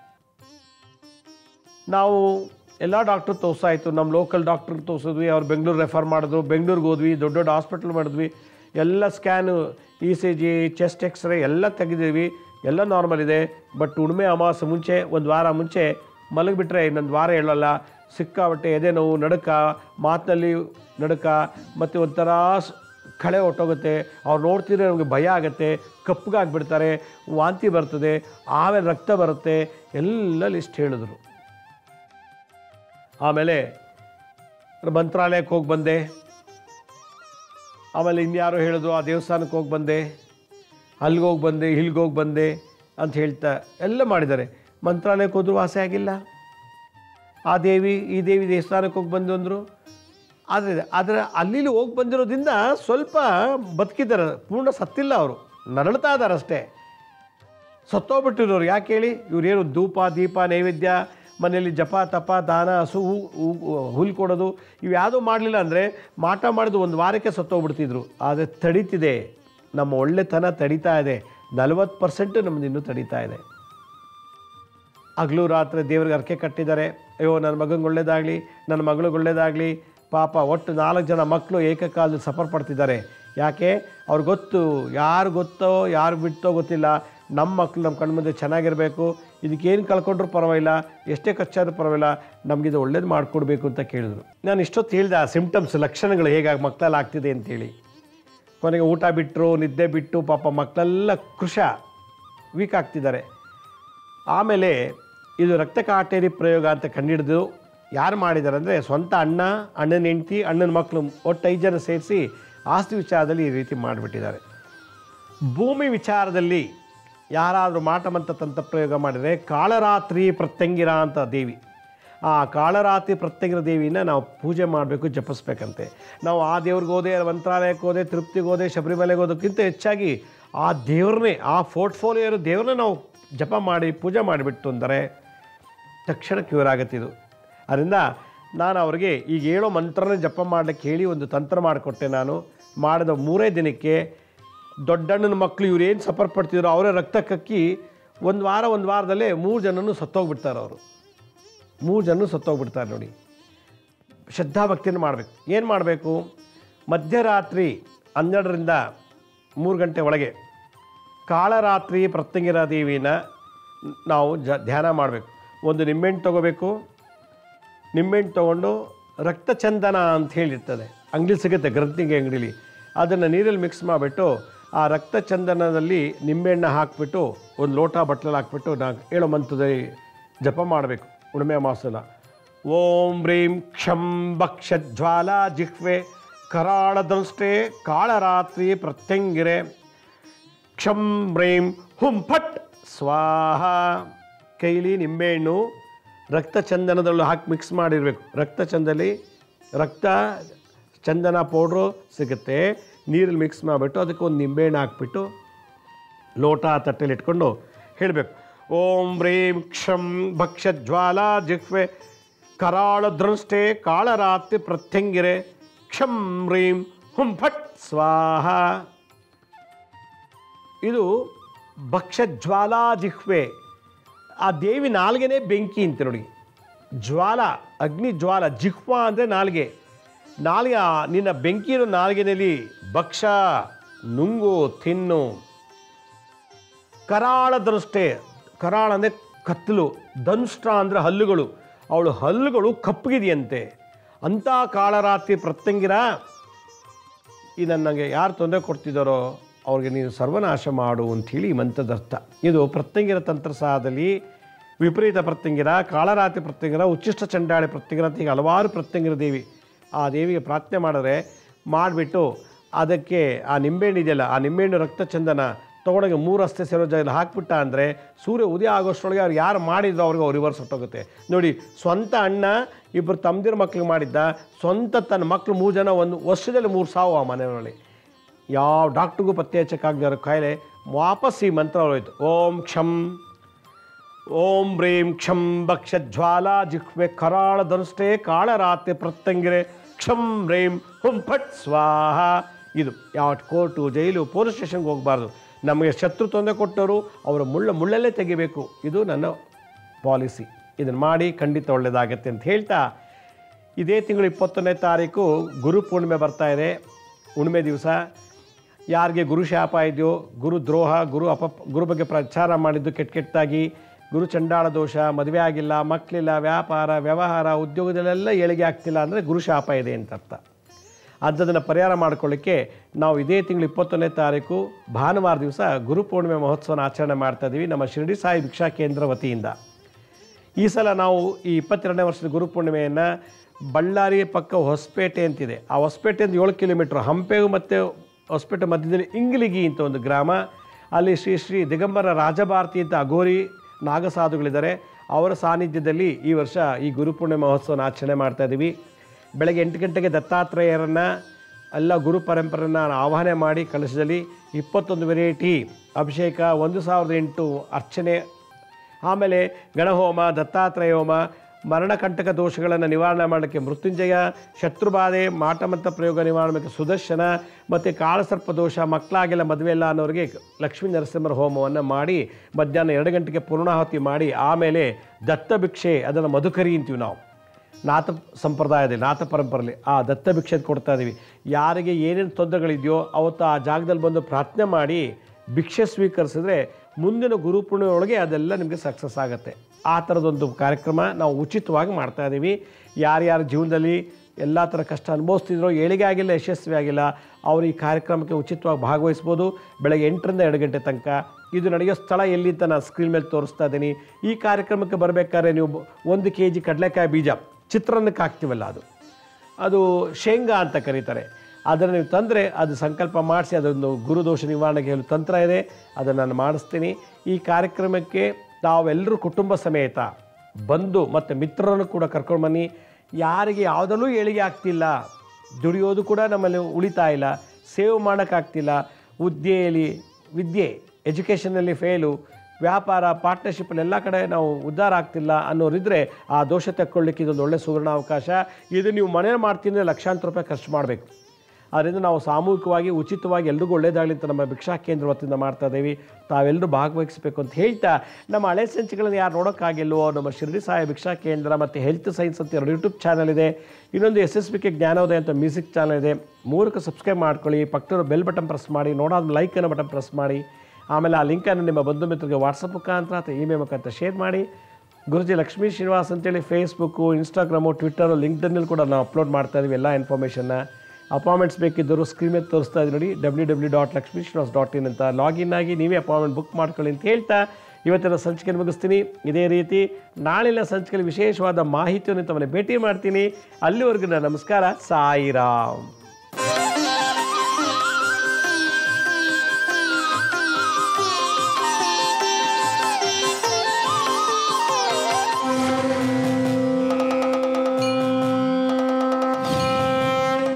S1: ನಾವು ಎಲ್ಲ ಡಾಕ್ಟ್ರ್ ತೋರ್ಸಾಯ್ತು ನಮ್ಮ ಲೋಕಲ್ ಡಾಕ್ಟ್ರಿಗೆ ತೋರಿಸಿದ್ವಿ ಅವ್ರು ಬೆಂಗಳೂರು ರೆಫರ್ ಮಾಡಿದ್ರು ಬೆಂಗಳೂರಿಗೆ ಹೋದ್ವಿ ದೊಡ್ಡ ದೊಡ್ಡ ಹಾಸ್ಪಿಟ್ಲ್ ಮಾಡಿದ್ವಿ ಎಲ್ಲ scan E C G chest x-ray ಎಲ್ಲ ತೆಗೆದಿದ್ವಿ ಎಲ್ಲ ನಾರ್ಮಲ್ ಇದೆ ಬಟ್ ಉಣ್ಮೆ ಅಮಾವಾಸ್ಯೆ ಮುಂಚೆ ಒಂದು ವಾರ ಮುಂಚೆ ಮಲಗಿಬಿಟ್ರೆ ಇನ್ನೊಂದು ವಾರ ಹೇಳಲ್ಲ ಸಿಕ್ಕಾಬಟ್ಟೆ ಎದೆ ನೋವು ನಡುಕ ಮಾತಿನಲ್ಲಿ ನಡುಕ ಮತ್ತು ಒಂಥರ ಸ್- ಕಳೆ ಹೊಟ್ಟೋಗುತ್ತೆ ಅವ್ರು ನೋಡ್ತಿದ್ರೆ ನಮಗೆ ಭಯ ಆಗುತ್ತೆ ಕಪ್ಪಗಾಗ್ಬಿಡ್ತಾರೆ ವಾಂತಿ ಬರ್ತದೆ ಆಮೇಲೆ ರಕ್ತ ಬರುತ್ತೆ ಎಲ್ಲ ಲಿಸ್ಟ್ ಹೇಳಿದ್ರು ಆಮೇಲೆ ಮಂತ್ರಾಲಯಕ್ಕೆ ಹೋಗಿ ಬಂದೆ ಆಮೇಲೆ ಇನ್ಯಾರೋ ಹೇಳಿದ್ರು ಆ ದೇವಸ್ಥಾನಕ್ಕೆ ಹೋಗಿ ಬಂದೆ ಅಲ್ಲಿಗೆ ಹೋಗಿ ಬಂದೆ ಇಲ್ಲಿಗೆ ಹೋಗಿ ಬಂದೆ ಅಂತ ಹೇಳ್ತಾ ಎಲ್ಲ ಮಾಡಿದ್ದಾರೆ ಮಂತ್ರಾಲಯಕ್ಕೆ ಹೋದ್ರು ವಾಸಿ ಆಗಿಲ್ಲ ಆ ದೇವಿ ಈ ದೇವಿ ದೇವಸ್ಥಾನಕ್ಕೆ ಹೋಗಿ ಬಂದು ಅಂದರು ಆದರೆ ಅದರ ಅಲ್ಲಿ ಇಲ್ಲಿ ಹೋಗಿ ಬಂದಿರೋದ್ರಿಂದ ಸ್ವಲ್ಪ ಬದುಕಿದ್ದಾರೆ ಪೂರ್ಣ ಸತ್ತಿಲ್ಲ ಅವರು ನರಳ್ತಾ ಇದ್ದಾರೆ ಅಷ್ಟೇ ಸತ್ತೋಗ್ಬಿಟ್ಟಿರೋರು ಯಾಕೆ ಹೇಳಿ ಇವ್ರೇನು ಧೂಪ ದೀಪ ನೈವೇದ್ಯ ಮನೆಯಲ್ಲಿ ಜಪ ತಪ ದಾನ ಹಸು ಹೂ- ಹೂ- ಹುಲ್ ಕೊಡೋದು ಇವು ಯಾವುದೂ ಮಾಡಲಿಲ್ಲ ಅಂದರೆ ಮಾಟ ಮಾಡಿದ್ದು ಒಂದು ವಾರಕ್ಕೆ ಸತ್ತೋಗ್ಬಿಡ್ತಿದ್ರು ಆದರೆ ತಡೀತಿದೆ ನಮ್ಮ ಒಳ್ಳೆತನ ತಡೀತಾ ಇದೆ ನಲವತ್ತು ಪರ್ಸೆಂಟ್ ನಮ್ಮದು ಇನ್ನೂ ತಡೀತಾ ಇದೆ ಹಗಲು ರಾತ್ರಿ ದೇವ್ರಿಗೆ ಅರ್ಕೆ ಕಟ್ಟಿದ್ದಾರೆ ಅಯ್ಯೋ ನನ್ನ ಮಗಂಗೆ ಒಳ್ಳೇದಾಗಲಿ ನನ್ನ ಮಗಳಿಗೆ ಒಳ್ಳೇದಾಗಲಿ ಪಾಪ ಒಟ್ಟು ನಾಲ್ಕು ಜನ ಮಕ್ಕಳು ಏಕಕಾಲದಲ್ಲಿ ಸಫರ್ ಪಡ್ತಿದ್ದಾರೆ ಯಾಕೆ ಅವ್ರಿಗೆ ಗೊತ್ತು ಯಾರು ಗೊತ್ತೋ ಯಾರು ಬಿಟ್ಟೋ ಗೊತ್ತಿಲ್ಲ ನಮ್ಮ ಮಕ್ಕಳು ನಮ್ಮ ಕಣ್ಮುಂದೆ ಚೆನ್ನಾಗಿರಬೇಕು ಇದಕ್ಕೇನು ಕಳ್ಕೊಂಡ್ರೂ ಪರವಾಗಿಲ್ಲ ಎಷ್ಟೇ ಖರ್ಚಾದ್ರೂ ಪರವಾಗಿಲ್ಲ ನಮಗಿದು ಒಳ್ಳೇದು ಮಾಡಿಕೊಡ್ಬೇಕು ಅಂತ ಕೇಳಿದ್ರು ನಾನು ಇಷ್ಟೊತ್ತು ಹೇಳಿದೆ ಆ ಸಿಮ್ಟಮ್ಸ್ ಲಕ್ಷಣಗಳು ಹೇಗಾಗಿ ಮಕ್ಕಳಲ್ಲಿ ಆಗ್ತಿದೆ ಅಂತೇಳಿ ಕೊನೆಗೆ ಊಟ ಬಿಟ್ಟರು ನಿದ್ದೆ ಬಿಟ್ಟು ಪಾಪ ಮಕ್ಕಳೆಲ್ಲ ಕೃಶ ವೀಕ್ ಆಗ್ತಿದ್ದಾರೆ ಆಮೇಲೆ ಇದು ರಕ್ತ ಕಾಟೇರಿ ಪ್ರಯೋಗ ಅಂತ ಕಂಡುಹಿಡಿದು ಯಾರು ಮಾಡಿದ್ದಾರೆ ಅಂದರೆ ಸ್ವಂತ ಅಣ್ಣ ಅಣ್ಣನ ಹೆಂಡತಿ ಅಣ್ಣನ ಮಕ್ಕಳು ಒಟ್ಟು ಐದು ಜನ ಸೇರಿಸಿ ಆಸ್ತಿ ವಿಚಾರದಲ್ಲಿ ಈ ರೀತಿ ಮಾಡಿಬಿಟ್ಟಿದ್ದಾರೆ ಭೂಮಿ ವಿಚಾರದಲ್ಲಿ ಯಾರಾದರೂ ಮಾಟಮಂತ ತಂತ್ರ ಪ್ರಯೋಗ ಮಾಡಿದರೆ ಕಾಳರಾತ್ರಿ ಪ್ರತ್ಯಂಗಿರ ಅಂತ ದೇವಿ ಆ ಕಾಳರಾತ್ರಿ ಪ್ರತ್ಯಂಗಿರ ದೇವಿನ ನಾವು ಪೂಜೆ ಮಾಡಬೇಕು ಜಪಿಸ್ಬೇಕಂತೆ ನಾವು ಆ ದೇವ್ರಿಗೆ ಹೋದೆ ಮಂತ್ರಾಲಯಕ್ಕೆ ಹೋದೆ ತಿರುಪ್ತಿಗೆ ಹೋದೆ ಶಬರಿಮಲೆಗೆ ಹೋದಕ್ಕಿಂತ ಹೆಚ್ಚಾಗಿ ಆ ದೇವ್ರನ್ನೇ ಆ ಪೋರ್ಟ್ಫೋಲಿಯೋ ಇರೋ ದೇವ್ರನ್ನ ನಾವು ಜಪ ಮಾಡಿ ಪೂಜೆ ಮಾಡಿಬಿಟ್ಟು ಅಂದರೆ ತಕ್ಷಣ ಕ್ಯೂರ್ ಆಗುತ್ತೆ ಇದು ಅದರಿಂದ ನಾನು ಅವ್ರಿಗೆ ಈಗ ಹೇಳೋ ಮಂತ್ರನ ಜಪ ಮಾಡಲಿಕ್ಕೆ ಹೇಳಿ ಒಂದು ತಂತ್ರ ಮಾಡಿಕೊಟ್ಟೆ ನಾನು ಮಾಡಿದ ಮೂರೇ ದಿನಕ್ಕೆ ದೊಡ್ಡಣ್ಣನ ಮಕ್ಕಳು ಇವ್ರು ಏನು ಸಫರ್ ಪಡ್ತಿದ್ರು ಅವರೇ ರಕ್ತ ಕಕ್ಕಿ ಒಂದು ವಾರ ಒಂದು ವಾರದಲ್ಲೇ ಮೂರು ಜನನು ಸತ್ತೋಗ್ಬಿಡ್ತಾರೆ ಅವರು ಮೂರು ಜನ ಸತ್ತೋಗ್ಬಿಡ್ತಾರೆ ನೋಡಿ ಶ್ರದ್ಧಾಭಕ್ತಿಯನ್ನು ಮಾಡಬೇಕು ಏನು ಮಾಡಬೇಕು ಮಧ್ಯರಾತ್ರಿ ಹನ್ನೆರಡರಿಂದ ಮೂರು ಗಂಟೆ ಒಳಗೆ ಕಾಳರಾತ್ರಿ ಪ್ರತ್ಯಂಗಿರ ದೇವಿನ ನಾವು ಜ ಧ್ಯಾನ ಮಾಡಬೇಕು ಒಂದು ನಿಂಬೆಹಣ್ಣು ತೊಗೋಬೇಕು ನಿಂಬೆಹಣ್ಣು ತೊಗೊಂಡು ರಕ್ತಚಂದನ ಅಂತ ಹೇಳಿರ್ತದೆ ಅಂಗಡಿ ಸಿಗುತ್ತೆ ಗ್ರಂಥಿಗೆ ಅಂಗಡಿಲಿ ಅದನ್ನು ನೀರಲ್ಲಿ ಮಿಕ್ಸ್ ಮಾಡಿಬಿಟ್ಟು ಆ ರಕ್ತಚಂದನದಲ್ಲಿ ನಿಂಬೆಹಣ್ಣು ಹಾಕಿಬಿಟ್ಟು ಒಂದು ಲೋಟ ಬಟ್ಲಲ್ಲಿ ಹಾಕ್ಬಿಟ್ಟು ನಾ ಹೇಳೋ ಮಂತ್ರದಲ್ಲಿ ಜಪ ಮಾಡಬೇಕು ಉಣ್ಮೆ ಅಮಾಸನ ಓಂ ರೀಂ ಕ್ಷಂ ಭಕ್ಷ ಜ್ವಾಲಾ ಜಿಹ್ವೆ ಕರಾಳ ದಂಷ್ಟೆ ಕಾಳರಾತ್ರಿ ಪ್ರತ್ಯಂಗಿರೆ ಕ್ಷಂ ಬ್ರೈಂ ಹುಂ ಫಟ್ ಸ್ವಾಹ ಕೈಲಿ ನಿಂಬೆಹಣ್ಣು ರಕ್ತ ಚಂದನದಲ್ಲೂ ಹಾಕಿ ಮಿಕ್ಸ್ ಮಾಡಿರಬೇಕು ರಕ್ತ ಚಂದಲ್ಲಿ ರಕ್ತ ಚಂದನ ಪೌಡ್ರು ಸಿಗುತ್ತೆ ನೀರಲ್ಲಿ ಮಿಕ್ಸ್ ಮಾಡಿಬಿಟ್ಟು ಅದಕ್ಕೆ ಒಂದು ನಿಂಬೆಹಣ್ಣು ಹಾಕ್ಬಿಟ್ಟು ಲೋಟ ತಟ್ಟೆಲಿ ಇಟ್ಕೊಂಡು ಹೇಳಬೇಕು ಓಂ ಬ್ರೀಂ ಕ್ಷಂ ಭಕ್ಷ್ಯ ಜ್ವಾಲಾ ಜಿಹ್ವೆ ಕರಾಳ ದೃಷ್ಟೆ ಕಾಳರಾತ್ರಿ ಪ್ರತ್ಯಂಗಿರೆ ಕ್ಷಂ ರೀಂ ಹುಂ ಫಟ್ ಸ್ವಾಹ ಇದು ಭಕ್ಷ್ಯಜ್ವಾಲಾ ಜಿಹ್ವೆ ಆ ದೇವಿ ನಾಲ್ಗೆನೇ ಬೆಂಕಿ ಅಂತ ನೋಡಿ ಜ್ವಾಲ ಅಗ್ನಿ ಜ್ವಾಲ ಜಿಹ್ವ ಅಂದರೆ ನಾಲ್ಗೆ ನಾಲ್ಗೆ ಆ ನಿನ್ನ ಬೆಂಕಿರೋ ನಾಲ್ಗೆನಲ್ಲಿ ಭಕ್ಷ ನುಂಗು ತಿನ್ನು ಕರಾಳ ದೃಷ್ಟೆ ಕರಾಳ ಅಂದರೆ ಕತ್ತಲು ದಂಷ್ಟ್ರ ಅಂದರೆ ಹಲ್ಲುಗಳು ಅವಳು ಹಲ್ಲುಗಳು ಕಪ್ಪಗಿದೆಯಂತೆ ಅಂಥ ಕಾಳರಾತ್ರಿ ಪ್ರತ್ಯಂಗಿರ ಈ ನನಗೆ ಯಾರು ತೊಂದರೆ ಕೊಡ್ತಿದ್ದಾರೋ ಅವ್ರಿಗೆ ನೀನು ಸರ್ವನಾಶ ಮಾಡು ಅಂಥೇಳಿ ಈ ಮಂತ್ರದ ಅರ್ಥ ಇದು ಪ್ರತ್ಯಂಗಿರ ತಂತ್ರಸಾದಲ್ಲಿ ವಿಪರೀತ ಪ್ರತ್ಯಂಗಿರ ಕಾಳರಾತ್ರಿ ಪ್ರತ್ಯಂಗಿರ ಉಚ್ಚಿಷ್ಟ ಚಂಡಾಳಿ ಪ್ರತ್ಯಂಗಿರ ಅಂತ ಈಗ ಹಲವಾರು ಪ್ರತ್ಯಂಗಿರ ದೇವಿ ಆ ದೇವಿಗೆ ಪ್ರಾರ್ಥನೆ ಮಾಡಿದ್ರೆ ಮಾಡಿಬಿಟ್ಟು ಅದಕ್ಕೆ ಆ ನಿಂಬೆಹಣ್ಣು ಇದೆಯಲ್ಲ ಆ ನಿಂಬೆಹಣ್ಣು ರಕ್ತ ಚಂದನ ತೊಗೊಂಡೋಗಿ ಮೂರು ರಸ್ತೆ ಸೇರೋ ಜಾಗದಲ್ಲಿ ಹಾಕ್ಬಿಟ್ಟ ಅಂದರೆ ಸೂರ್ಯ ಉದಯ ಆಗೋಷ್ಟರೊಳಗೆ ಅವ್ರು ಯಾರು ಮಾಡಿದ್ರು ಅವ್ರಿಗೆ ಅವ್ರು ರಿವರ್ಸ್ ಹೊಟ್ಟೋಗುತ್ತೆ ನೋಡಿ ಸ್ವಂತ ಅಣ್ಣ ಇಬ್ಬರು ತಮ್ಮದಿರ ಮಕ್ಳಿಗೆ ಮಾಡಿದ್ದ ಸ್ವಂತ ತನ್ನ ಮಕ್ಕಳು ಮೂರು ಜನ ಒಂದು ವರ್ಷದಲ್ಲಿ ಮೂರು ಸಾವು ಆ ಮನೆಯಲ್ಲಿ ಯಾವ ಡಾಕ್ಟ್ರಿಗೂ ಪತ್ತೆ ಹಚ್ಚಕ್ಕಾಗದೇ ಇರೋ ಕಾಯಿಲೆ ವಾಪಸ್ ಈ ಮಂತ್ರ ಹೋಯ್ತು ಓಂ ಕ್ಷಂ ಓಂ ಬ್ರೀಂ ಕ್ಷಂ ಭಕ್ಷ ಜ್ವಾಲಾ ಜಿಹ್ವೆ ಕರಾಳ ಧನುಷ್ಟೇ ಕಾಳರಾತ್ರಿ ಪ್ರತ್ಯಂಗಿರೆ ಕ್ಷಂ ಬ್ರೀಂ ಹುಂ ಫಟ್ ಸ್ವಾಹ ಇದು ಯಾವ ಕೋರ್ಟು ಜೈಲು ಪೊಲೀಸ್ ಸ್ಟೇಷನ್ಗೆ ಹೋಗಬಾರ್ದು ನಮಗೆ ಶತ್ರು ತೊಂದರೆ ಕೊಟ್ಟವರು ಅವರ ಮುಳ್ಳ ಮುಳ್ಳಲ್ಲೇ ತೆಗಿಬೇಕು ಇದು ನನ್ನ ಪಾಲಿಸಿ ಇದನ್ನು ಮಾಡಿ ಖಂಡಿತ ಒಳ್ಳೆಯದಾಗತ್ತೆ ಅಂತ ಹೇಳ್ತಾ ಇದೇ ತಿಂಗಳು ಇಪ್ಪತ್ತೊಂದನೇ ತಾರೀಕು ಗುರು ಪೂರ್ಣಿಮೆ ಬರ್ತಾ ಇದೆ ಹುಣ್ಣಿಮೆ ದಿವಸ ಯಾರಿಗೆ ಗುರು ಶಾಪ ಇದೆಯೋ ಗುರು ದ್ರೋಹ ಗುರು ಅಪ ಗುರು ಬಗ್ಗೆ ಪ್ರಚಾರ ಮಾಡಿದ್ದು ಕೆಟ್ಟ ಕೆಟ್ಟಾಗಿ ಗುರು ಚಂಡಾಳ ದೋಷ ಮದುವೆ ಆಗಿಲ್ಲ ಮಕ್ಕಳಿಲ್ಲ ವ್ಯಾಪಾರ ವ್ಯವಹಾರ ಉದ್ಯೋಗದಲ್ಲೆಲ್ಲ ಏಳಿಗೆ ಆಗ್ತಿಲ್ಲ ಅಂದರೆ ಗುರು ಶಾಪ ಇದೆ ಅಂತ ಅರ್ಥ ಅಂಥದನ್ನು ಪರಿಹಾರ ಮಾಡ್ಕೊಳ್ಳಿಕ್ಕೆ ನಾವು ಇದೇ ತಿಂಗಳು ಇಪ್ಪತ್ತೊಂದನೇ ತಾರೀಕು ಭಾನುವಾರ ದಿವಸ ಗುರು ಪೂರ್ಣಿಮೆ ಮಹೋತ್ಸವನ ಆಚರಣೆ ಮಾಡ್ತಾ ಇದ್ದೀವಿ ನಮ್ಮ ಶಿರಡಿ ಸಾಯಿ ಭಿಕ್ಷಾ ಕೇಂದ್ರ ವತಿಯಿಂದ ಈ ಸಲ ನಾವು ಈ ಇಪ್ಪತ್ತೆರಡನೇ ವರ್ಷದ ಗುರುಪೂರ್ಣಿಮೆಯನ್ನು ಬಳ್ಳಾರಿ ಪಕ್ಕ ಹೊಸಪೇಟೆ ಅಂತಿದೆ ಆ ಹೊಸಪೇಟೆಯಿಂದ ಏಳು ಕಿಲೋಮೀಟ್ರ್ ಹಂಪೆಗೂ ಮತ್ತು ಹೊಸಪೇಟೆ ಮಧ್ಯದಲ್ಲಿ ಇಂಗ್ಲಿಗಿ ಅಂತ ಒಂದು ಗ್ರಾಮ ಅಲ್ಲಿ ಶ್ರೀ ಶ್ರೀ ದಿಗಂಬರ ರಾಜಭಾರತಿ ಅಂತ ಅಘೋರಿ ನಾಗಸಾಧುಗಳಿದ್ದಾರೆ ಅವರ ಸಾನ್ನಿಧ್ಯದಲ್ಲಿ ಈ ವರ್ಷ ಈ ಗುರುಪೂರ್ಣಿಮೆ ಮಹೋತ್ಸವನ ಆಚರಣೆ ಮಾಡ್ತಾ ಇದ್ದೀವಿ ಬೆಳಗ್ಗೆ ಎಂಟು ಗಂಟೆಗೆ ದತ್ತಾತ್ರೇಯರನ್ನು ಎಲ್ಲ ಗುರು ಪರಂಪರೆಯನ್ನು ಆವಾಹನೆ ಮಾಡಿ ಕಲಶದಲ್ಲಿ ಇಪ್ಪತ್ತೊಂದು ವೆರೈಟಿ ಅಭಿಷೇಕ ಒಂದು ಸಾವಿರದ ಎಂಟು ಅರ್ಚನೆ ಆಮೇಲೆ ಗಣಹೋಮ ದತ್ತಾತ್ರೇಯ ಹೋಮ ಮರಣಕಂಟಕ ದೋಷಗಳನ್ನು ನಿವಾರಣೆ ಮಾಡಲಿಕ್ಕೆ ಮೃತ್ಯುಂಜಯ ಶತ್ರುಬಾಧೆ ಮಾಟಮಂತ ಪ್ರಯೋಗ ನಿವಾರಣೆ ಮಾಡಲಿಕ್ಕೆ ಸುದರ್ಶನ ಮತ್ತು ಕಾಳಸರ್ಪ ದೋಷ ಮಕ್ಕಳಾಗೆಲ್ಲ ಮದುವೆ ಇಲ್ಲ ಅನ್ನೋರಿಗೆ ಲಕ್ಷ್ಮೀ ನರಸಿಂಹರ ಹೋಮವನ್ನು ಮಾಡಿ ಮಧ್ಯಾಹ್ನ ಎರಡು ಗಂಟೆಗೆ ಪೂರ್ಣಾಹುತಿ ಮಾಡಿ ಆಮೇಲೆ ದತ್ತ ಭಿಕ್ಷೆ ಅದನ್ನು ಮಧುಕರಿ ಅಂತೀವಿ ನಾವು ನಾಥ ಸಂಪ್ರದಾಯದಲ್ಲಿ ನಾಥ ಪರಂಪರೆಯಲ್ಲಿ ಆ ದತ್ತ ಭಿಕ್ಷೆ ಕೊಡ್ತಾ ಇದ್ದೀವಿ ಯಾರಿಗೆ ಏನೇನು ತೊಂದರೆಗಳಿದೆಯೋ ಅವತ್ತು ಆ ಜಾಗದಲ್ಲಿ ಬಂದು ಪ್ರಾರ್ಥನೆ ಮಾಡಿ ಭಿಕ್ಷೆ ಸ್ವೀಕರಿಸಿದ್ರೆ ಮುಂದಿನ ಗುರುಪೂರ್ಣಿಮೆ ಒಳಗೆ ಅದೆಲ್ಲ ನಿಮಗೆ ಸಕ್ಸಸ್ ಆಗುತ್ತೆ ಆ ಥರದೊಂದು ಕಾರ್ಯಕ್ರಮ ನಾವು ಉಚಿತವಾಗಿ ಮಾಡ್ತಾ ಇದ್ದೀವಿ ಯಾರ್ಯಾರ ಜೀವನದಲ್ಲಿ ಎಲ್ಲ ಥರ ಕಷ್ಟ ಅನುಭವಿಸ್ತಿದ್ರೋ ಏಳಿಗೆ ಆಗಿಲ್ಲ ಯಶಸ್ವಿ ಆಗಿಲ್ಲ ಅವರು ಈ ಕಾರ್ಯಕ್ರಮಕ್ಕೆ ಉಚಿತವಾಗಿ ಭಾಗವಹಿಸ್ಬೋದು ಬೆಳಗ್ಗೆ ಎಂಟರಿಂದ ಎರಡು ಗಂಟೆ ತನಕ ಇದು ನಡೆಯೋ ಸ್ಥಳ ಎಲ್ಲಿ ಅಂತ ನಾನು ಸ್ಕ್ರೀನ್ ಮೇಲೆ ತೋರಿಸ್ತಾ ಇದ್ದೀನಿ ಈ ಕಾರ್ಯಕ್ರಮಕ್ಕೆ ಬರಬೇಕಾದ್ರೆ ನೀವು ಒಂದು ಕೆ ಜಿ ಕಡಲೆಕಾಯಿ ಬೀಜ ಚಿತ್ರಾನ್ನಕ್ಕೆ ಹಾಕ್ತೀವಲ್ಲ ಅದು ಅದು ಶೇಂಗಾ ಅಂತ ಕರೀತಾರೆ ಅದನ್ನು ನೀವು ತಂದರೆ ಅದು ಸಂಕಲ್ಪ ಮಾಡಿಸಿ ಅದೊಂದು ಗುರುದೋಷ ನಿವಾರಣೆಗೆ ಹೇಳು ತಂತ್ರ ಇದೆ ಅದನ್ನು ನಾನು ಮಾಡಿಸ್ತೀನಿ ಈ ಕಾರ್ಯಕ್ರಮಕ್ಕೆ ತಾವೆಲ್ಲರೂ ಕುಟುಂಬ ಸಮೇತ ಬಂದು ಮತ್ತು ಮಿತ್ರರನ್ನು ಕೂಡ ಕರ್ಕೊಂಡು ಬನ್ನಿ ಯಾರಿಗೆ ಯಾವುದಲ್ಲೂ ಏಳಿಗೆ ಆಗ್ತಿಲ್ಲ ದುಡಿಯೋದು ಕೂಡ ನಮ್ಮಲ್ಲಿ ಉಳಿತಾ ಇಲ್ಲ ಸೇವ್ ಮಾಡೋಕ್ಕಾಗ್ತಿಲ್ಲ ಹುದ್ದೆಯಲ್ಲಿ ವಿದ್ಯೆ ಎಜುಕೇಷನಲ್ಲಿ ಫೇಲು ವ್ಯಾಪಾರ ಪಾರ್ಟ್ನರ್ಶಿಪ್ಪಲ್ಲಿ ಎಲ್ಲ ಕಡೆ ನಾವು ಉದ್ಧಾರ ಆಗ್ತಿಲ್ಲ ಅನ್ನೋರಿದ್ದರೆ ಆ ದೋಷ ತಕ್ಕೊಳ್ಳಿಕ್ಕೆ ಇದೊಂದು ಒಳ್ಳೆ ಸುವರ್ಣ ಅವಕಾಶ ಇದು ನೀವು ಮನೇಲಿ ಮಾಡ್ತೀನಿ ಅಂದ್ರೆ ಲಕ್ಷಾಂತರ ರೂಪಾಯಿ ಖರ್ಚು ಮಾಡಬೇಕು ಆದ್ದರಿಂದ ನಾವು ಸಾಮೂಹಿಕವಾಗಿ ಉಚಿತವಾಗಿ ಎಲ್ರಿಗೂ ಒಳ್ಳೇದಾಗಲಿ ಅಂತ ನಮ್ಮ ಭಿಕ್ಷಾ ಕೇಂದ್ರ ವತಿಯಿಂದ ಮಾಡ್ತಾ ಇದ್ದೀವಿ ತಾವೆಲ್ಲರೂ ಭಾಗವಹಿಸಬೇಕು ಅಂತ ಹೇಳ್ತಾ ನಮ್ಮ ಹಳೆ ಸಂಚಿಕೆಗಳನ್ನು ಯಾರು ನೋಡೋಕ್ಕಾಗಿಲ್ವೋ ನಮ್ಮ ಶಿರಡಿ ಸಹಾಯ ಭಿಕ್ಷಾ ಕೇಂದ್ರ ಮತ್ತು ಹೆಲ್ತ್ ಸೈನ್ಸ್ ಅಂತ ಎರಡು ಯೂಟ್ಯೂಬ್ ಚಾನಲ್ ಇದೆ ಇನ್ನೊಂದು ಎಸ್ ಎಸ್ ಬಿ ಕೆ ಜ್ಞಾನೋದಯ ಅಂತ ಮ್ಯೂಸಿಕ್ ಚಾನಲ್ ಇದೆ ಮೂರಕ್ಕೆ ಸಬ್ಸ್ಕ್ರೈಬ್ ಮಾಡ್ಕೊಳ್ಳಿ ಪಕ್ಕದ ಬೆಲ್ ಬಟನ್ ಪ್ರೆಸ್ ಮಾಡಿ ನೋಡೋದು ಲೈಕ್ ಅನ್ನೋ ಬಟನ್ ಪ್ರೆಸ್ ಮಾಡಿ ಆಮೇಲೆ ಆ ಲಿಂಕನ್ನು ನಿಮ್ಮ ಬಂಧು ಮಿತ್ರರಿಗೆ ವಾಟ್ಸಪ್ ಮುಖಾಂತರ ಅಥವಾ ಇಮೇಲ್ ಮುಖಾಂತರ ಶೇರ್ ಮಾಡಿ ಗುರುಜಿ ಲಕ್ಷ್ಮೀ ಶ್ರೀನಿವಾಸ್ ಅಂತೇಳಿ ಫೇಸ್ಬುಕ್ಕು ಇನ್ಸ್ಟಾಗ್ರಾಮು ಟ್ವಿಟ್ಟರು ಲಿಂಕ್ಡನ್ನಲ್ಲಿ ಕೂಡ ನಾವು ಅಪ್ಲೋಡ್ ಮಾಡ್ತಾ ಇದೀವಿ ಎಲ್ಲ ಇನ್ಫಾರ್ಮೇಷನ್ನ ಅಪಾಯಿಂಟ್ಮೆಂಟ್ಸ್ ಬೇಕಿದ್ದರೂ ಸ್ಕ್ರೀನ್ ಮೇಲೆ ತೋರಿಸ್ತಾ ಇದ್ದೀವಿ ನೋಡಿ W W dot Lakshmi Srinivas dot in ಅಂತ ಲಾಗಿನ್ ಆಗಿ ನೀವೇ ಅಪಾಯಿಂಟ್ಮೆಂಟ್ ಬುಕ್ ಮಾಡ್ಕೊಳ್ಳಿ ಅಂತ ಹೇಳ್ತಾ ಇವತ್ತಿನ ಸಂಚಿಕೆ ಮುಗಿಸ್ತೀನಿ ಇದೇ ರೀತಿ ನಾಳಿನ ಸಂಚಿಕೆಯಲ್ಲಿ ವಿಶೇಷವಾದ ಮಾಹಿತಿಯನ್ನು ತಮ್ಮನ್ನು ಭೇಟಿ ಮಾಡ್ತೀನಿ ಅಲ್ಲಿವರೆಗೂ ನನ್ನ ನಮಸ್ಕಾರ ಸಾಯಿರಾಮ್